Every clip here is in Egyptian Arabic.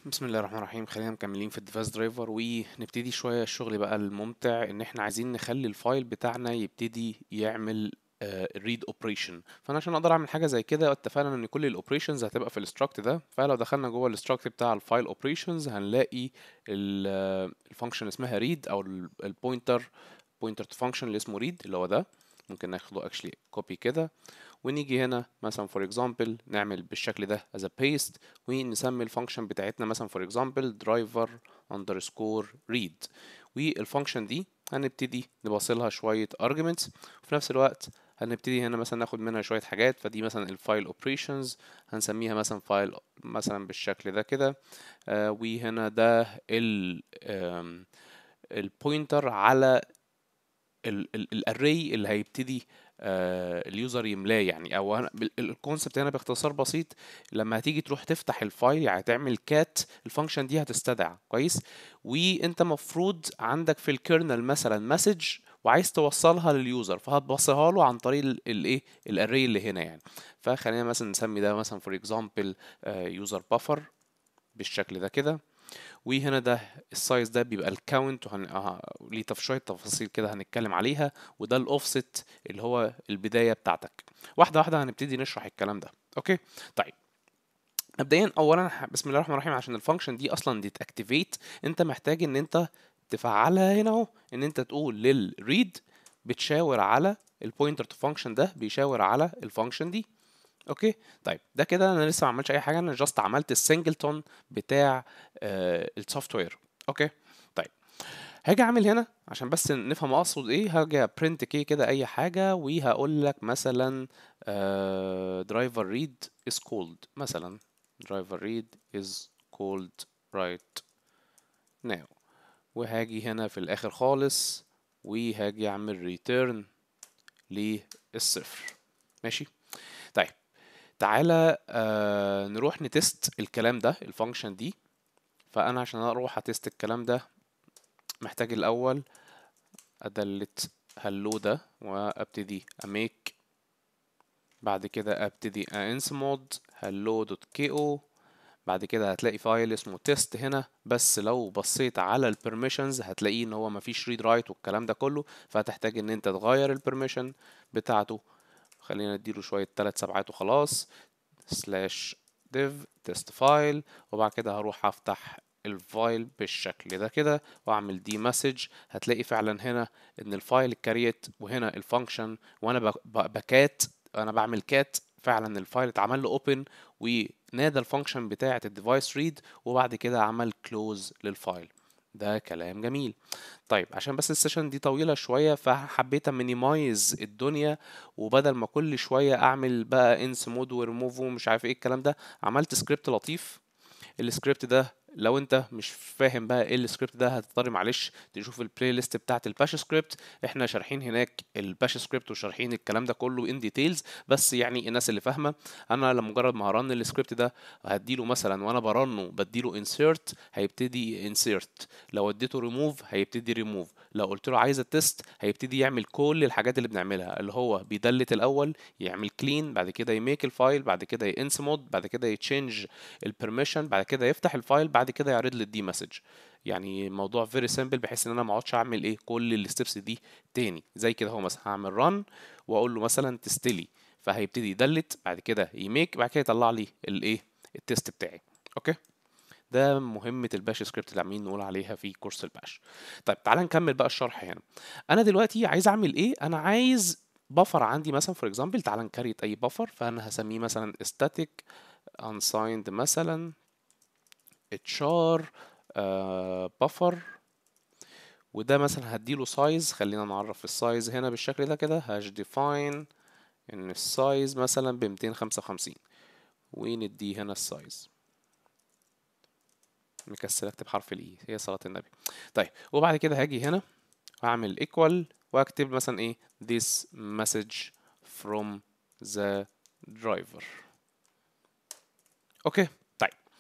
بسم الله الرحمن الرحيم خلينا مكملين في الديفايس درايفر ونبتدي شوية الشغل بقى الممتع ان احنا عايزين نخلي الفايل بتاعنا يبتدي يعمل ريد اوبريشن فانا عشان اقدر اعمل حاجه زي كده اتفقنا ان كل الاوبريشنز هتبقى في الاستراكت ده فلو دخلنا جوه الاستراكت بتاع الفايل اوبريشنز هنلاقي الفانكشن اسمها ريد او البوينتر بوينتر تو فانكشن اللي اسمه ريد اللي هو ده ممكن ناخده اكشلي كوبي كده ونيجي هنا مثلا فور اكزامبل نعمل بالشكل ده as a paste ونسمي الفانكشن بتاعتنا مثلا فور اكزامبل driver underscore read والفانكشن دي هنبتدي نبصلها شوية arguments وفي نفس الوقت هنبتدي هنا مثلا ناخد منها شوية حاجات فدي مثلا الفايل اوبريشنز هنسميها مثلا فايل مثلا بالشكل ده كده آه وهنا ده ال البوينتر على الاري اللي هيبتدي آه اليوزر يملاه يعني او الكونسبت هنا باختصار بسيط لما هتيجي تروح تفتح الفايل يعني هتعمل كات الفانكشن دي هتستدعى كويس وانت مفروض عندك في الكيرنل مثلا مسج وعايز توصلها لليوزر فهتبصها له عن طريق الايه الاري اللي هنا يعني فخلينا مثلا نسمي ده مثلا فور اكزامبل يوزر بافر بالشكل ده كده وهنا ده السايز ده بيبقى الكاونت وهن... آه... ليه شويه تفاصيل كده هنتكلم عليها وده الاوفست اللي هو البدايه بتاعتك واحده واحده هنبتدي نشرح الكلام ده اوكي طيب مبدئيا اولا بسم الله الرحمن الرحيم عشان الفانكشن دي اصلا دي تاكتيفيت انت محتاج ان انت تفعلها هنا اهو ان انت تقول للريد بتشاور على البوينتر تو فانكشن ده بيشاور على الفانكشن دي اوكي طيب ده كده انا لسه ما عملتش اي حاجه انا جاست عملت السنجلتون بتاع آه السوفت وير اوكي طيب هاجي اعمل هنا عشان بس نفهم اقصد ايه هاجي برنت كي كده اي حاجه وهقول لك مثلا درايفر ريد از كولد مثلا درايفر ريد از كولد رايت ناو وهاجي هنا في الاخر خالص وهاجي اعمل ريتيرن للصفر ماشي طيب تعالى آه نروح نتست الكلام ده الفانكشن دي فانا عشان اروح اتست الكلام ده محتاج الاول ادلت هلو ده وابتدي اميك بعد كده ابتدي انس مود hello دوت كي او بعد كده هتلاقي فايل اسمه تيست هنا بس لو بصيت على البرميشنز هتلاقيه ان هو مفيش ريد رايت والكلام ده كله فهتحتاج ان انت تغير البرميشن بتاعته خلينا نديله شوية تلات سبعات وخلاص سلاش div test file وبعد كده هروح افتح الفايل بالشكل ده كده واعمل دي مسج هتلاقي فعلا هنا ان الفايل كريت وهنا الفانكشن وانا بكات انا بعمل كات فعلا الفايل اتعمل له اوبن ونادى الفانكشن بتاعه الديفايس ريد وبعد كده عمل كلوز للفايل ده كلام جميل طيب عشان بس السيشن دي طويله شويه فحبيت امينيمايز الدنيا وبدل ما كل شويه اعمل بقى انس مود وريموف ومش عارف ايه الكلام ده عملت سكريبت لطيف السكريبت ده لو انت مش فاهم بقى ايه السكريبت ده هتضطر معلش تشوف البلاي ليست بتاعت الباش سكريبت احنا شارحين هناك الباش سكريبت وشارحين الكلام ده كله ان ديتيلز بس يعني الناس اللي فاهمه انا لمجرد ما هرن السكريبت ده هديله مثلا وانا برنه بديله انسيرت هيبتدي انسيرت لو اديته ريموف هيبتدي ريموف لو قلت له عايز التست هيبتدي يعمل كل الحاجات اللي بنعملها اللي هو بيدلت الاول يعمل كلين بعد كده يميك الفايل بعد كده ينس مود بعد كده يتشينج البرميشن بعد كده يفتح الفايل بعد كده يعرض لي الدي مسج يعني موضوع فيري سيمبل بحيث ان انا ما اقعدش اعمل ايه كل الستبس دي تاني زي كده هو مثلا هعمل ران واقول له مثلا تستلي فهيبتدي يدلت بعد كده يميك بعد كده يطلع لي الايه التست بتاعي اوكي ده مهمة الباش سكريبت اللي عاملين نقول عليها في كورس الباش طيب تعالى نكمل بقى الشرح هنا انا دلوقتي عايز اعمل ايه انا عايز بفر عندي مثلا فور اكزامبل تعالى نكريت اي بفر فانا هسميه مثلا static unsigned مثلا اتشار بفر وده مثلا هديله سايز خلينا نعرف السايز هنا بالشكل ده كده هاش ديفاين ان السايز مثلا ب 255 ونديه هنا السايز مكسل اكتب حرف الاي هي صلاة النبي طيب وبعد كده هاجي هنا واعمل equal واكتب مثلا ايه this message from the driver اوكي طيب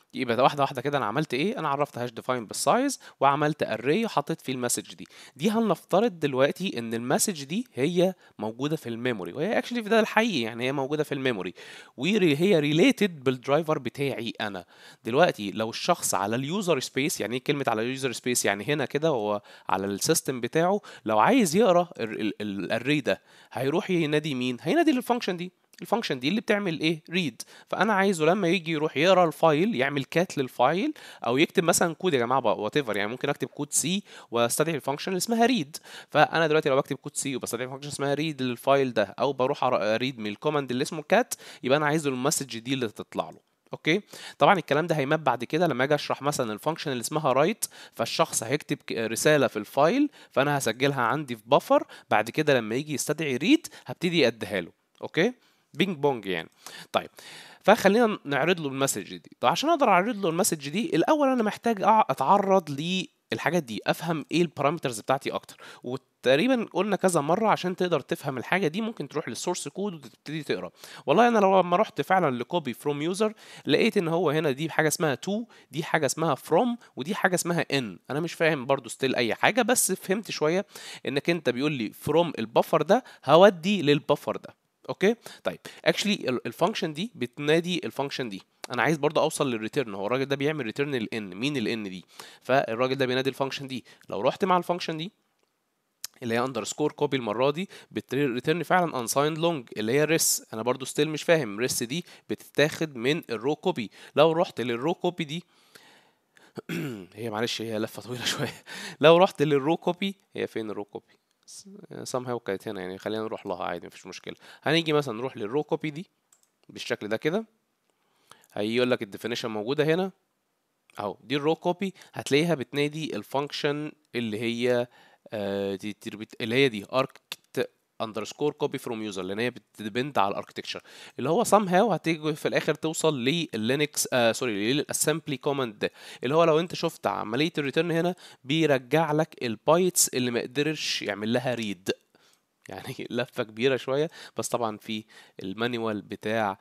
يبقى ده واحده واحده كده انا عملت ايه انا عرفت هاش ديفاين بالسايز وعملت اري وحطيت فيه المسج دي دي هنفترض دلوقتي ان المسج دي هي موجوده في الميموري وهي اكشلي في ده الحقيقي يعني هي موجوده في الميموري وهي ريليتد بالدرايفر بتاعي انا دلوقتي لو الشخص على اليوزر سبيس يعني ايه كلمه على اليوزر سبيس يعني هنا كده هو على السيستم بتاعه لو عايز يقرا الاري ده هيروح ينادي مين هينادي الفانكشن دي الفانكشن دي اللي بتعمل ايه ريد فانا عايزه لما يجي يروح يقرا الفايل يعمل كات للفايل او يكتب مثلا كود يا جماعه وات ايفر يعني ممكن اكتب كود سي واستدعي الفانكشن اللي اسمها ريد فانا دلوقتي لو بكتب كود سي وبستدعي فانكشن اسمها ريد للفايل ده او بروح اريد من الكوماند اللي اسمه كات يبقى انا عايزه المسج دي اللي تطلع له اوكي طبعا الكلام ده هيماب بعد كده لما اجي اشرح مثلا الفانكشن اللي اسمها رايت فالشخص هيكتب رساله في الفايل فانا هسجلها عندي في بفر بعد كده لما يجي يستدعي ريد هبتدي اديها له اوكي بينج بونج يعني طيب فخلينا نعرض له المسج دي طب عشان اقدر اعرض له المسج دي الاول انا محتاج اتعرض للحاجات دي افهم ايه البارامترز بتاعتي اكتر وتقريبا قلنا كذا مره عشان تقدر تفهم الحاجه دي ممكن تروح للسورس كود وتبتدي تقرا والله انا لو لما رحت فعلا لكوبي فروم يوزر لقيت ان هو هنا دي حاجه اسمها تو دي حاجه اسمها فروم ودي حاجه اسمها ان انا مش فاهم برضو ستيل اي حاجه بس فهمت شويه انك انت بيقول لي فروم البفر ده هودي للبفر ده اوكي طيب اكشلي الفانكشن دي بتنادي الفانكشن دي انا عايز برضه اوصل للريتيرن هو الراجل ده بيعمل ريتيرن الان مين الان دي فالراجل ده بينادي الفانكشن دي لو رحت مع الفانكشن دي اللي هي اندرسكور كوبي المره دي بتريتيرن فعلا unsigned لونج اللي هي ريس انا برضو ستيل مش فاهم ريس دي بتتاخد من الرو كوبي لو رحت للرو كوبي دي هي معلش هي لفه طويله شويه لو رحت للرو كوبي هي فين الرو كوبي سام هاو كانت هنا يعني خلينا نروح لها عادي مفيش مشكله هنيجي مثلا نروح للرو كوبي دي بالشكل ده كده هيقول لك الديفينيشن موجوده هنا اهو دي الرو كوبي هتلاقيها بتنادي الفانكشن اللي هي آه دي اللي هي دي arct اندرسكور كوبي فروم يوزر لان هي بتديبند على الاركتكشر اللي هو سام هاو هتيجي في الاخر توصل لللينكس آه سوري للاسمبلي كوماند ده اللي هو لو انت شفت عمليه الريتيرن هنا بيرجع لك البايتس اللي ما قدرش يعمل لها ريد يعني لفه كبيره شويه بس طبعا في المانيوال بتاع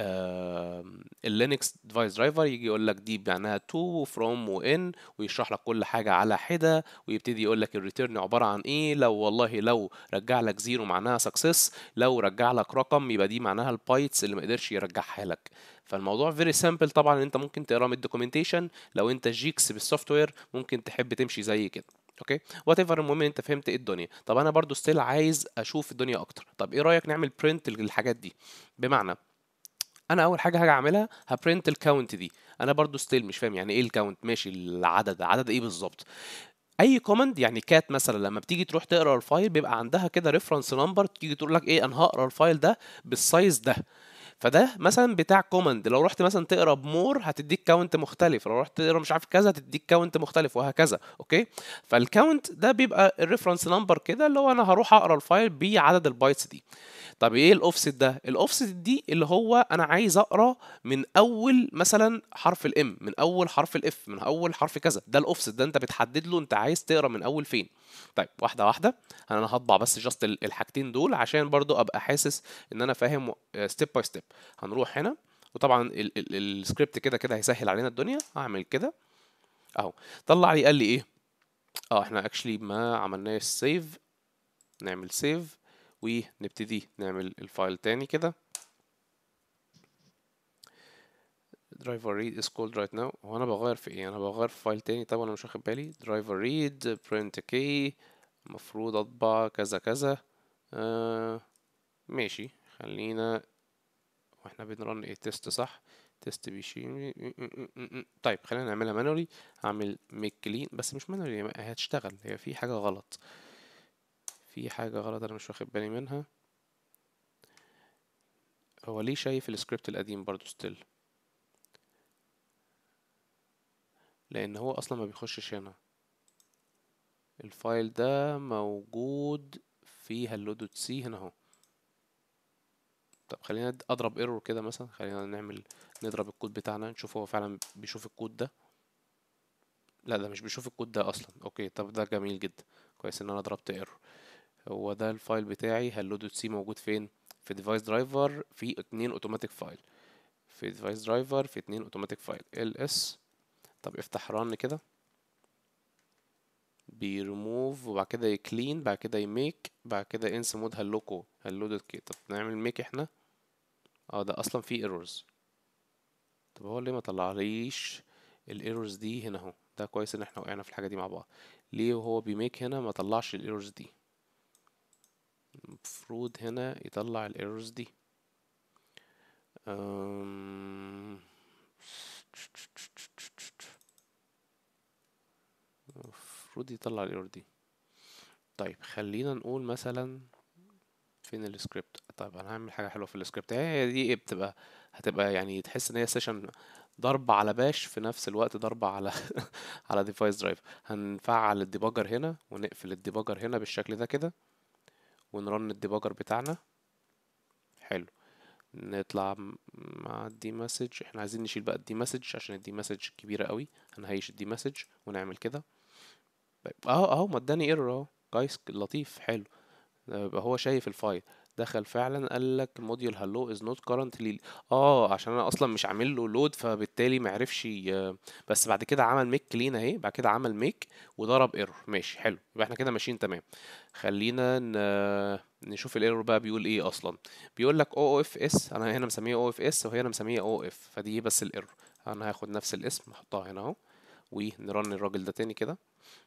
اللينكس ديفايس درايفر يجي يقول لك دي معناها تو وفروم وان ويشرح لك كل حاجه على حده ويبتدي يقول لك الريتيرن عباره عن ايه لو والله لو رجع لك زيرو معناها سكسس لو رجع لك رقم يبقى دي معناها البايتس اللي ما قدرش يرجعها لك فالموضوع فيري سامبل طبعا انت ممكن تقرا من الدوكيومنتيشن لو انت جيكس بالسوفت وير ممكن تحب تمشي زي كده اوكي وات ايفر المهم انت فهمت ايه الدنيا طب انا برضو ستيل عايز اشوف الدنيا اكتر طب ايه رايك نعمل برنت للحاجات دي بمعنى انا اول حاجه هاجي اعملها هبرنت الكاونت دي انا برضو ستيل مش فاهم يعني ايه الكاونت ماشي العدد عدد ايه بالظبط اي كوماند يعني كات مثلا لما بتيجي تروح تقرا الفايل بيبقى عندها كده ريفرنس نمبر تيجي تقول لك ايه انا هقرا الفايل ده بالسايز ده فده مثلا بتاع كوماند لو رحت مثلا تقرا بمور هتديك كاونت مختلف لو رحت تقرا مش عارف كذا هتديك كاونت مختلف وهكذا اوكي فالكاونت ده بيبقى الريفرنس نمبر كده اللي هو انا هروح اقرا الفايل بعدد البايتس دي طب ايه الاوفست ده الاوفست دي اللي هو انا عايز اقرا من اول مثلا حرف الام من اول حرف الاف من اول حرف كذا ده الاوفست ده انت بتحدد له انت عايز تقرا من اول فين طيب واحده واحده انا هطبع بس جاست الحاجتين دول عشان برضو ابقى حاسس ان انا فاهم ستيب باي ستيب هنروح هنا وطبعا السكريبت كده كده هيسهل علينا الدنيا هعمل كده اهو طلع لي قال لي ايه اه احنا اكشلي ما عملناش سيف نعمل سيف ونبتدي نعمل الفايل تاني كده driver read is called right now هو انا بغير في ايه انا بغير في فايل تاني طب انا مش واخد بالي driver read print key المفروض اطبع كذا كذا آه ماشي خلينا واحنا بنرن ايه تيست صح تيست بيشيل طيب خلينا نعملها مانولي هعمل ميك كلين بس مش مانولي هي هتشتغل هي في حاجه غلط في حاجه غلط انا مش واخد بالي منها هو ليه شايف السكريبت القديم برضو ستيل لان هو اصلا ما بيخشش هنا الفايل ده موجود في هلو دوت سي هنا اهو طب خلينا اضرب ايرور كده مثلا خلينا نعمل نضرب الكود بتاعنا نشوف هو فعلا بيشوف الكود ده لا ده مش بيشوف الكود ده اصلا اوكي طب ده جميل جدا كويس ان انا ضربت ايرور هو ده الفايل بتاعي هلو دوت سي موجود فين في ديفايس درايفر في اتنين اوتوماتيك فايل في ديفايس درايفر في اتنين اوتوماتيك فايل ls طب افتح ران كده بيرموف وبعد كده يكلين بعد كده يميك بعد كده انس مود هلوكو هلودد كي طب نعمل ميك احنا اه ده اصلا فيه ايرورز طب هو ليه ما طلعليش الايرورز دي هنا اهو ده كويس ان احنا وقعنا في الحاجه دي مع بعض ليه وهو بيميك هنا ما طلعش الايرورز دي المفروض هنا يطلع الايرورز دي أم... المفروض يطلع الايرور دي طيب خلينا نقول مثلا فين السكريبت طيب انا هعمل حاجه حلوه في السكريبت هي دي إيه بتبقى هتبقى يعني تحس ان هي سيشن ضربة على باش في نفس الوقت ضربة على على ديفايس درايف هنفعل الديباجر هنا ونقفل الديباجر هنا بالشكل ده كده ونرن الديباجر بتاعنا حلو نطلع م- مع الدي مسج احنا عايزين نشيل بقى الدي مسج عشان الدي مسج كبيرة قوي هنهيش الدي مسج ونعمل كده طيب اهو اهو ما اداني ايرور اهو كويس لطيف حلو يبقى هو شايف الفايل دخل فعلا قال لك موديول هالو از نوت كارنتلي اه عشان انا اصلا مش عامل له لود فبالتالي ما عرفش ي- بس بعد كده عمل ميك كلين اهي بعد كده عمل ميك وضرب ايرور ماشي حلو يبقى احنا كده ماشيين تمام خلينا ن... نشوف الايرور بقى بيقول ايه اصلا بيقول لك او اف اس انا هنا مسميه او اف اس وهي انا مسميه او اف فدي بس الايرور انا هاخد نفس الاسم احطها هنا اهو ونرن الراجل ده تاني كده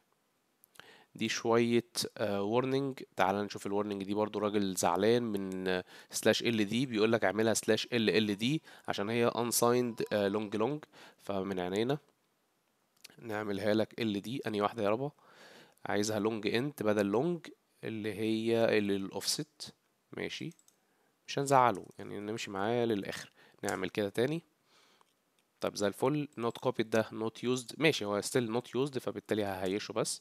دي شوية وورنينج تعال نشوف الورنينج دي برضو راجل زعلان من سلاش ال دي بيقول لك اعملها سلاش ال ال دي عشان هي unsigned لونج لونج فمن عينينا نعملها لك ال دي انهي واحدة يا ربا عايزها لونج انت بدل لونج اللي هي اللي الاوفست ماشي مش هنزعله يعني نمشي معاه للاخر نعمل كده تاني طب زي الفل not copied ده not used ماشي هو still not used فبالتالي ههيشه بس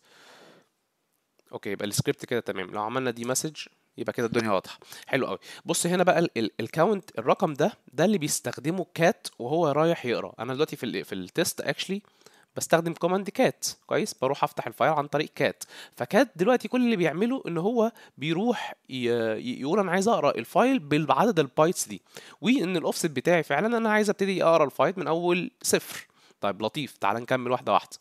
اوكي يبقى السكريبت كده تمام لو عملنا دي مسج يبقى كده الدنيا واضحه حلو قوي بص هنا بقى الكاونت الرقم ده ده اللي بيستخدمه كات وهو رايح يقرا انا دلوقتي في ال في التست اكشلي بستخدم كوماند كات كويس بروح افتح الفايل عن طريق كات فكات دلوقتي كل اللي بيعمله ان هو بيروح ي- ي- يقول انا عايز اقرا الفايل بعدد البايتس دي وان الاوفست بتاعي فعلا انا عايز ابتدي اقرا الفايل من اول صفر طيب لطيف تعال نكمل واحده واحده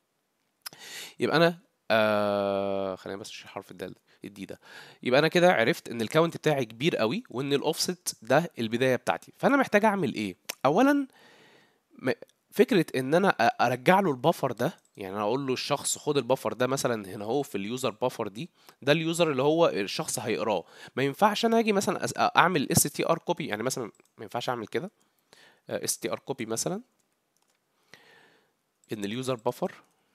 يبقى انا آه خلينا بس نشيل حرف الدال الدي ده يبقى انا كده عرفت ان الكاونت بتاعي كبير قوي وان الاوفست ده البدايه بتاعتي فانا محتاج اعمل ايه اولا م- فكره ان انا أ- ارجع له البفر ده يعني انا اقول له الشخص خد البفر ده مثلا هنا هو في اليوزر بفر دي ده اليوزر اللي هو الشخص هيقراه ما ينفعش انا اجي مثلا أس- اعمل اس تي ار كوبي يعني مثلا ما ينفعش اعمل كده اس تي ار كوبي مثلا ان اليوزر بفر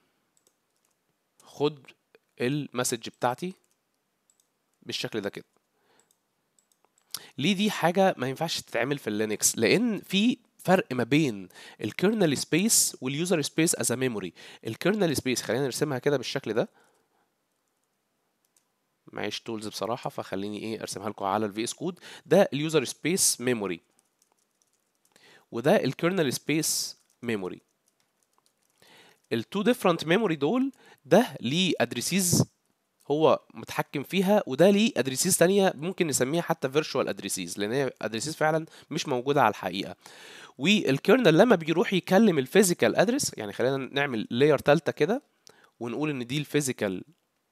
خد المسج بتاعتي بالشكل ده كده ليه دي حاجة ما ينفعش تتعمل في اللينكس لأن في فرق ما بين الكيرنل سبيس واليوزر سبيس از ميموري الكيرنل سبيس خلينا نرسمها كده بالشكل ده معيش تولز بصراحة فخليني ايه ارسمها لكم على الفي اس كود ده اليوزر سبيس ميموري وده الكيرنل سبيس ميموري التو ديفرنت ميموري دول ده ليه ادريسيز هو متحكم فيها وده ليه ادريسيز تانية ممكن نسميها حتى فيرتشوال ادريسيز لان هي ادريسيز فعلا مش موجوده على الحقيقه والكيرنل لما بيروح يكلم الفيزيكال ادرس يعني خلينا نعمل لاير تالتة كده ونقول ان دي الفيزيكال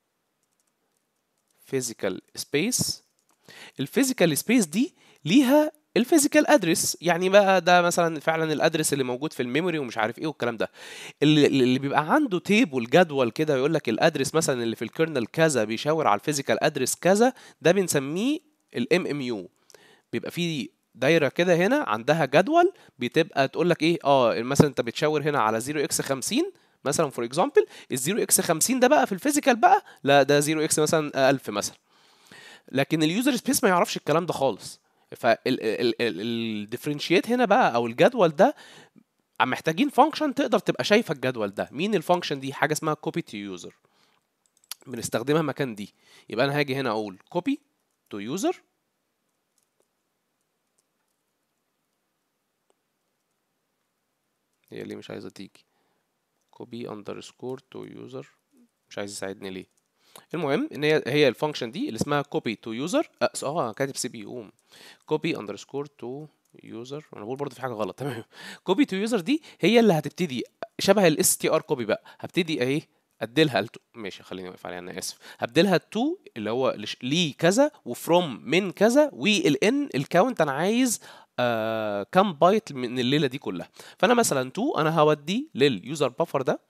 فيزيكال سبيس الفيزيكال سبيس دي ليها الفيزيكال ادرس يعني بقى ده مثلا فعلا الادرس اللي موجود في الميموري ومش عارف ايه والكلام ده اللي, اللي بيبقى عنده تيبل جدول كده يقول لك الادرس مثلا اللي في الكيرنل كذا بيشاور على الفيزيكال ادرس كذا ده بنسميه الام ام يو بيبقى فيه دايره كده هنا عندها جدول بتبقى تقول لك ايه اه مثلا انت بتشاور هنا على 0 اكس 50 مثلا فور اكزامبل ال 0 اكس 50 ده بقى في الفيزيكال بقى لا ده 0 اكس مثلا 1000 مثلا لكن اليوزر سبيس ما يعرفش الكلام ده خالص فالديفرنشيت هنا بقى او الجدول ده محتاجين فانكشن تقدر تبقى شايفه الجدول ده مين الفانكشن دي حاجه اسمها كوبي تو يوزر بنستخدمها مكان دي يبقى انا هاجي هنا اقول كوبي تو يوزر هي اللي مش عايزه تيجي كوبي اندرسكور تو يوزر مش عايز يساعدني ليه المهم ان هي هي الفانكشن دي اللي اسمها كوبي تو يوزر اه كاتب سي بي يو كوبي اندرسكور تو يوزر انا بقول برضه في حاجه غلط تمام كوبي تو يوزر دي هي اللي هتبتدي شبه الاس تي ار كوبي بقى هبتدي اهي اديلها التو ماشي خليني واقف عليها انا اسف هبدلها التو اللي هو لش- لي كذا وفروم من كذا والان الكاونت انا عايز آه كام بايت من الليله دي كلها فانا مثلا 2 انا هودي لليوزر بفر ده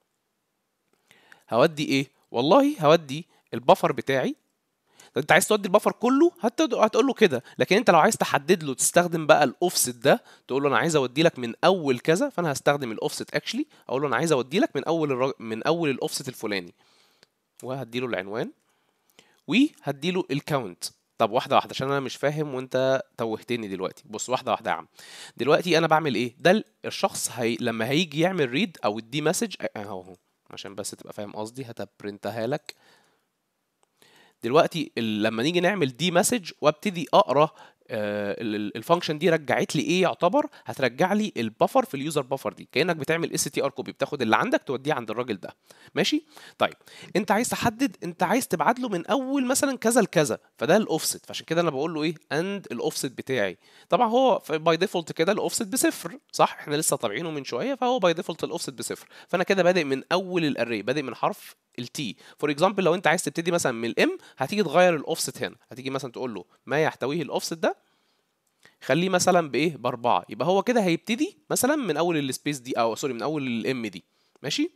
هودي ايه والله هودي البفر بتاعي طب انت عايز تودي البفر كله هتقول هتقول له كده لكن انت لو عايز تحدد له تستخدم بقى الاوفست ده تقول له انا عايز اودي لك من اول كذا فانا هستخدم الاوفست اكشلي اقول له انا عايز اودي لك من اول الرج... من اول الاوفست الفلاني وهدي له العنوان وهدي له الكاونت طب واحده واحده عشان انا مش فاهم وانت توهتني دلوقتي بص واحده واحده يا عم دلوقتي انا بعمل ايه ده ال- الشخص هي... لما هيجي يعمل ريد او الدي مسج اهو اهو عشان بس تبقى فاهم قصدي هتبرنتها لك دلوقتي ال- لما نيجي نعمل دي مسج وابتدي اقرا الفانكشن دي رجعت لي ايه يعتبر هترجع لي البفر في اليوزر بفر دي كانك بتعمل اس تي ار كوبي بتاخد اللي عندك توديه عند الراجل ده ماشي طيب انت عايز تحدد انت عايز تبعت له من اول مثلا كذا لكذا فده الاوفست فعشان كده انا بقول له ايه اند الاوفست بتاعي طبعا هو باي ديفولت كده الاوفست بصفر صح احنا لسه طابعينه من شويه فهو باي ديفولت الاوفست بصفر فانا كده بادئ من اول الاري بادئ من حرف التي فور اكزامبل لو انت عايز تبتدي مثلا من الام هتيجي تغير الاوفست هنا هتيجي مثلا تقول له ما يحتويه الاوفست ده خليه مثلا بايه باربعه يبقى هو كده هيبتدي مثلا من اول السبيس دي او سوري من اول الام دي ماشي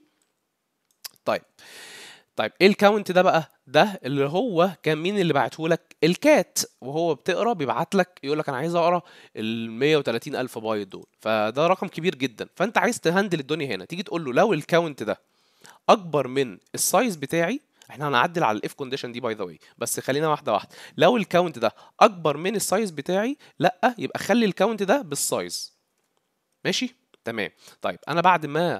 طيب طيب ايه الكاونت ده بقى ده اللي هو كان مين اللي بعته لك الكات وهو بتقرا بيبعت لك يقول لك انا عايز اقرا ال 130 الف بايت دول فده رقم كبير جدا فانت عايز تهندل الدنيا هنا تيجي تقول له لو الكاونت ده اكبر من السايز بتاعي احنا هنعدل على الاف كونديشن دي باي ذا واي بس خلينا واحده واحده لو الكاونت ده اكبر من السايز بتاعي لا يبقى خلي الكاونت ده بالسايز ماشي تمام طيب انا بعد ما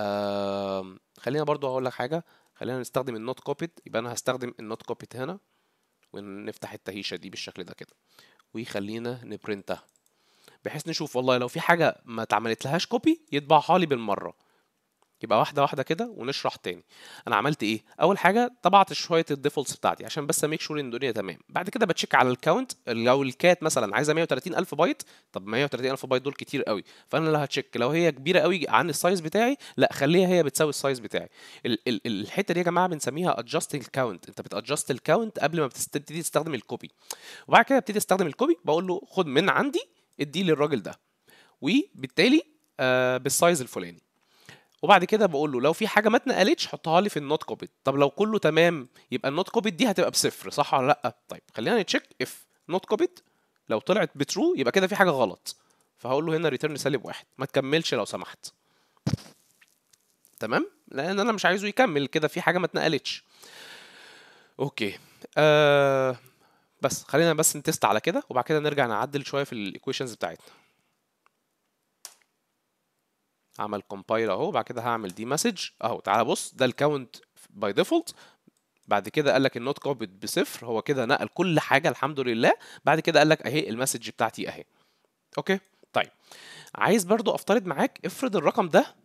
آم، خلينا برضو اقول لك حاجه خلينا نستخدم النوت كوبيت يبقى انا هستخدم النوت كوبيت هنا ونفتح التهيشه دي بالشكل ده كده ويخلينا نبرنتها بحيث نشوف والله لو في حاجه ما اتعملت لهاش كوبي يطبعها لي بالمره يبقى واحده واحده كده ونشرح تاني انا عملت ايه اول حاجه طبعت شويه الديفولتس بتاعتي عشان بس اميك شور ان الدنيا تمام بعد كده بتشيك على الكاونت لو الكات مثلا عايزه 130 الف بايت طب 130 الف بايت دول كتير قوي فانا اللي هتشيك لو هي كبيره قوي عن السايز بتاعي لا خليها هي بتساوي السايز بتاعي ال ال الحته دي يا جماعه بنسميها adjust الكاونت انت بتادجست الكاونت قبل ما بتبتدي تستخدم الكوبي وبعد كده ابتدي استخدم الكوبي بقول له خد من عندي اديه للراجل ده وبالتالي آه بالسايز الفلاني وبعد كده بقول له لو في حاجه ما اتنقلتش حطها لي في النوت كوبيت طب لو كله تمام يبقى النوت كوبيت دي هتبقى بصفر صح ولا لا طيب خلينا نتشيك اف نوت كوبيت لو طلعت بترو يبقى كده في حاجه غلط فهقول له هنا ريتيرن سالب واحد ما تكملش لو سمحت تمام لان انا مش عايزه يكمل كده في حاجه ما اتنقلتش اوكي آه بس خلينا بس نتست على كده وبعد كده نرجع نعدل شويه في الايكويشنز بتاعتنا عمل كومبايل اهو بعد كده هعمل دي مسج اهو تعالى بص ده الكاونت باي ديفولت بعد كده قال لك النوت كوبيت بصفر هو كده نقل كل حاجه الحمد لله بعد كده قال لك اهي المسج بتاعتي اهي اوكي طيب عايز برضو افترض معاك افرض الرقم ده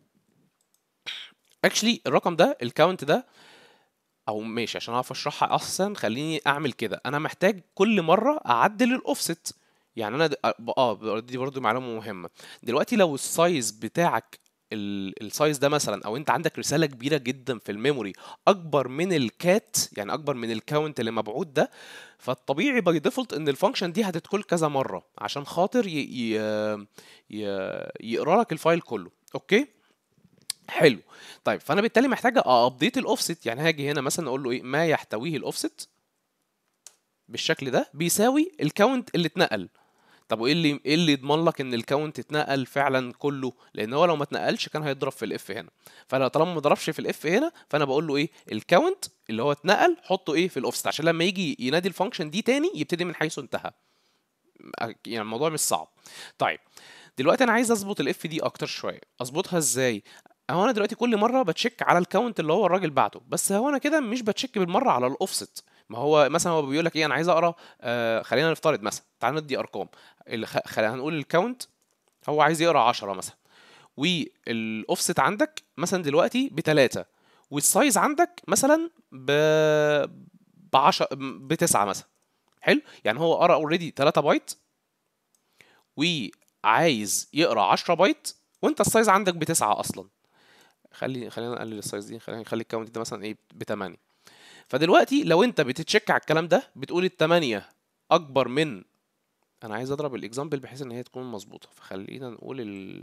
اكشلي الرقم ده الكاونت ده او ماشي عشان اعرف اشرحها احسن خليني اعمل كده انا محتاج كل مره اعدل الاوفست يعني انا د- اه دي برضو معلومه مهمه دلوقتي لو السايز بتاعك ال- السايز ده مثلا او انت عندك رساله كبيره جدا في الميموري اكبر من الكات يعني اكبر من الكاونت اللي مبعوث ده فالطبيعي باي ديفولت ان الفانكشن دي هتدخل كذا مره عشان خاطر ي... ي... ي... يقرا لك الفايل كله اوكي حلو طيب فانا بالتالي محتاج ابديت الاوفست يعني هاجي هنا مثلا اقول له ايه ما يحتويه الاوفست بالشكل ده بيساوي الكاونت اللي اتنقل طب وايه اللي ايه اللي يضمن لك ان الكاونت اتنقل فعلا كله لان هو لو ما اتنقلش كان هيضرب في الاف هنا فانا طالما ما ضربش في الاف هنا فانا بقول له ايه الكاونت اللي هو اتنقل حطه ايه في الاوفست عشان لما يجي ينادي الفانكشن دي تاني يبتدي من حيث انتهى يعني الموضوع مش صعب طيب دلوقتي انا عايز اظبط الاف دي اكتر شويه اظبطها ازاي هو انا دلوقتي كل مره بتشيك على الكاونت اللي هو الراجل بعته بس هو انا كده مش بتشيك بالمره على الاوفست ما هو مثلا هو بيقول لك ايه انا عايز اقرا آه خلينا نفترض مثلا تعال ندي ارقام ال- خ- خلينا هنقول الكاونت هو عايز يقرا 10 مثلا والاوفست عندك مثلا دلوقتي بتلاتة والسايز عندك مثلا ب ب 10 بتسعة مثلا حلو يعني هو قرا اوريدي 3 بايت عايز يقرا 10 بايت وانت السايز عندك بتسعة اصلا خلي خلينا نقلل السايز دي خلينا نخلي الكاونت ده مثلا ايه ب 8 فدلوقتي لو انت بتتشيك على الكلام ده بتقول التمانية اكبر من انا عايز اضرب الاكزامبل بحيث ان هي تكون مظبوطه فخلينا نقول ال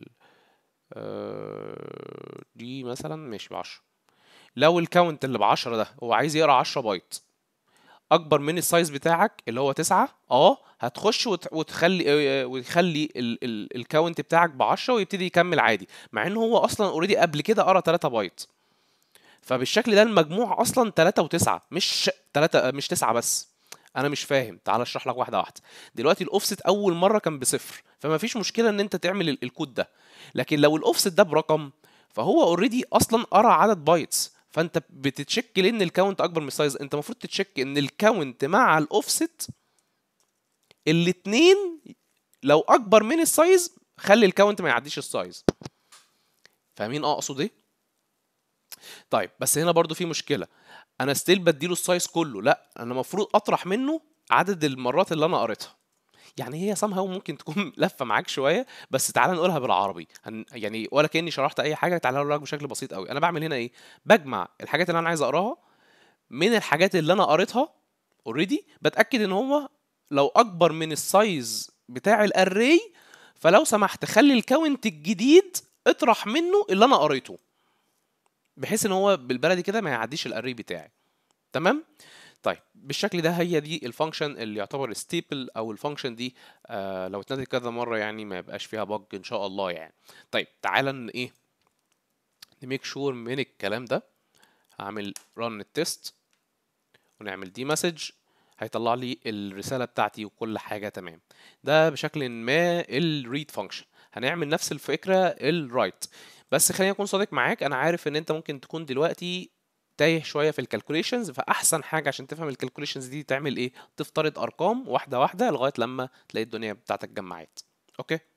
آه، دي مثلا ماشي بعشرة لو الكاونت اللي بعشرة ده هو عايز يقرا عشرة بايت اكبر من السايز بتاعك اللي هو تسعة اه هتخش وت- وتخلي آه، وتخلي ال- ال- الكاونت بتاعك بعشرة ويبتدي يكمل عادي مع ان هو اصلا اوريدي قبل كده قرا 3 بايت فبالشكل ده المجموع اصلا 3 و9 مش 3 مش 9 بس انا مش فاهم تعال اشرح لك واحده واحده دلوقتي الاوفست اول مره كان بصفر فما فيش مشكله ان انت تعمل ال- الكود ده لكن لو الاوفست ده برقم فهو اوريدي اصلا قرا عدد بايتس فانت بتتشيك ليه ان الكاونت اكبر من السايز انت المفروض تتشيك ان الكاونت مع الاوفست الاتنين لو اكبر من السايز خلي الكاونت ما يعديش السايز فاهمين اقصد ايه طيب بس هنا برضو في مشكله انا ستيل بديله السايز كله لا انا المفروض اطرح منه عدد المرات اللي انا قريتها يعني هي somehow ممكن تكون لفه معاك شويه بس تعالى نقولها بالعربي هن يعني ولا كاني شرحت اي حاجه تعالى اقول لك بشكل بسيط قوي انا بعمل هنا ايه بجمع الحاجات اللي انا عايز اقراها من الحاجات اللي انا قريتها اوريدي بتاكد ان هو لو اكبر من السايز بتاع الاري فلو سمحت خلي الكاونت الجديد اطرح منه اللي انا قريته بحيث ان هو بالبلدي كده ما يعديش الاري بتاعي تمام طيب بالشكل ده هي دي الفانكشن اللي يعتبر ستيبل او الفانكشن دي آه لو اتنادت كذا مره يعني ما يبقاش فيها بج ان شاء الله يعني طيب تعالى ن- ايه نميك شور من الكلام ده هعمل رن التست ونعمل دي مسج هيطلع لي الرساله بتاعتي وكل حاجه تمام ده بشكل ما الريد فانكشن هنعمل نفس الفكره الرايت بس خليني اكون صادق معاك انا عارف ان انت ممكن تكون دلوقتي تايه شويه في الكالكوليشنز فاحسن حاجه عشان تفهم الكالكوليشنز دي تعمل ايه تفترض ارقام واحده واحده لغايه لما تلاقي الدنيا بتاعتك جمعت اوكي